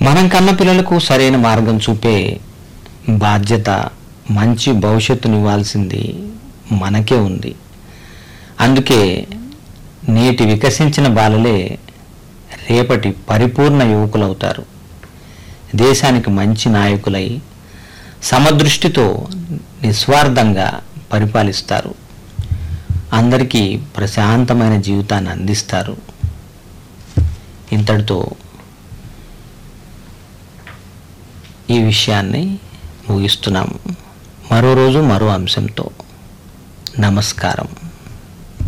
మనం కన్న పిల్లలకు సరైన మార్గం చూపే బాధ్యత మంచి భవిష్యత్తునివ్వాల్సింది మనకే ఉంది అందుకే నేటి వికసించిన బాలలే రేపటి పరిపూర్ణ యువకులవుతారు దేశానికి మంచి నాయకులై సమదృష్టితో నిస్వార్థంగా పరిపాలిస్తారు అందరికీ ప్రశాంతమైన జీవితాన్ని అందిస్తారు ఇంతటితో ఈ విషయాన్ని ముగిస్తున్నాము మరో రోజు మరో అంశంతో నమస్కారం